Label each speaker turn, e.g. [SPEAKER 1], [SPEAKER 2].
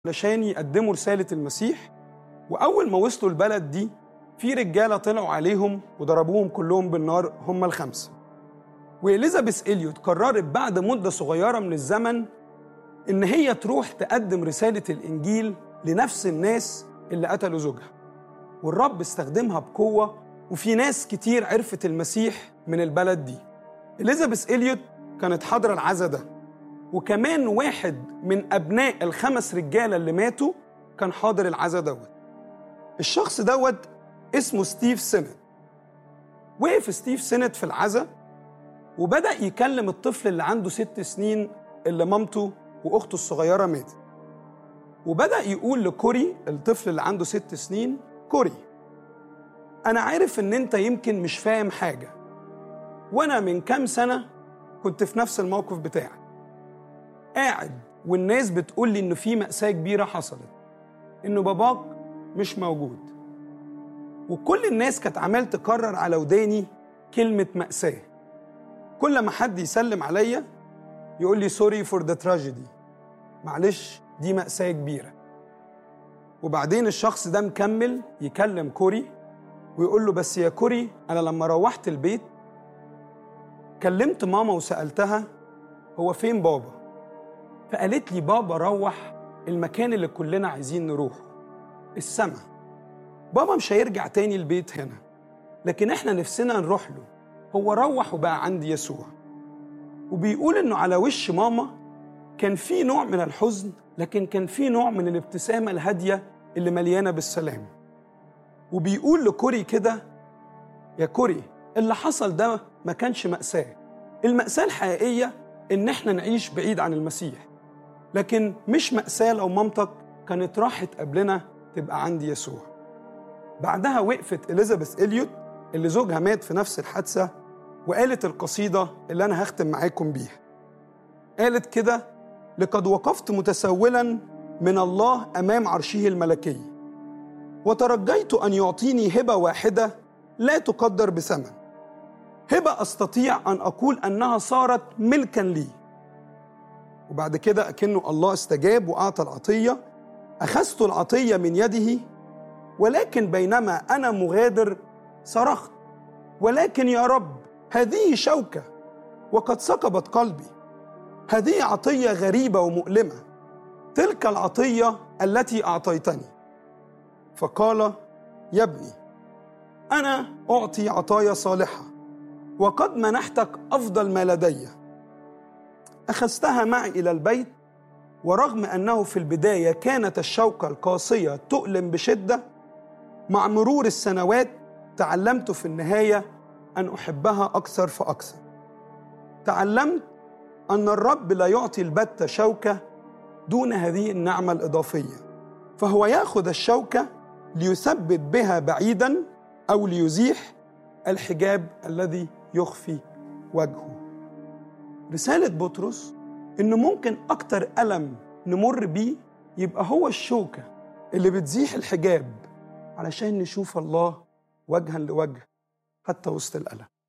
[SPEAKER 1] علشان يقدموا رسالة المسيح وأول ما وصلوا البلد دي في رجالة طلعوا عليهم وضربوهم كلهم بالنار هم الخمسة وإليزابيث إليوت قررت بعد مدة صغيرة من الزمن إن هي تروح تقدم رسالة الإنجيل لنفس الناس اللي قتلوا زوجها والرب استخدمها بقوة وفي ناس كتير عرفت المسيح من البلد دي إليزابيث إليوت كانت حاضرة العزا ده وكمان واحد من أبناء الخمس رجالة اللي ماتوا كان حاضر العزا دوت الشخص دوت اسمه ستيف سينت وقف ستيف سينت في العزا وبدأ يكلم الطفل اللي عنده ست سنين اللي مامته وأخته الصغيرة ماتت وبدأ يقول لكوري الطفل اللي عنده ست سنين كوري أنا عارف إن أنت يمكن مش فاهم حاجة وأنا من كام سنة كنت في نفس الموقف بتاعك قاعد والناس بتقول لي إنه في مأساة كبيرة حصلت إنه باباك مش موجود وكل الناس كانت عمال تكرر على وداني كلمة مأساة كل ما حد يسلم عليا يقول لي سوري فور ذا تراجيدي معلش دي مأساة كبيرة وبعدين الشخص ده مكمل يكلم كوري ويقول له بس يا كوري أنا لما روحت البيت كلمت ماما وسألتها هو فين بابا فقالت لي بابا روح المكان اللي كلنا عايزين نروحه السما بابا مش هيرجع تاني البيت هنا لكن احنا نفسنا نروح له هو روح وبقى عند يسوع وبيقول انه على وش ماما كان في نوع من الحزن لكن كان في نوع من الابتسامة الهادية اللي مليانة بالسلام وبيقول لكوري كده يا كوري اللي حصل ده ما كانش مأساة المأساة الحقيقية إن إحنا نعيش بعيد عن المسيح لكن مش مأساة لو مامتك كانت راحت قبلنا تبقى عند يسوع بعدها وقفت إليزابيث إليوت اللي زوجها مات في نفس الحادثة وقالت القصيدة اللي أنا هختم معاكم بيها قالت كده لقد وقفت متسولا من الله أمام عرشه الملكي وترجيت أن يعطيني هبة واحدة لا تقدر بثمن هبة أستطيع أن أقول أنها صارت ملكا لي وبعد كده أكنه الله استجاب وأعطى العطية أخذت العطية من يده ولكن بينما أنا مغادر صرخت ولكن يا رب هذه شوكة وقد ثقبت قلبي هذه عطية غريبة ومؤلمة تلك العطية التي أعطيتني فقال يا ابني أنا أعطي عطايا صالحة وقد منحتك أفضل ما لدي أخذتها معي إلى البيت ورغم أنه في البداية كانت الشوكة القاسية تؤلم بشدة مع مرور السنوات تعلمت في النهاية أن أحبها أكثر فأكثر تعلمت أن الرب لا يعطي البتة شوكة دون هذه النعمة الإضافية فهو ياخذ الشوكة ليثبت بها بعيدا أو ليزيح الحجاب الذي يخفي وجهه رسالة بطرس إن ممكن أكتر ألم نمر بيه يبقى هو الشوكة اللي بتزيح الحجاب علشان نشوف الله وجها لوجه حتى وسط الألم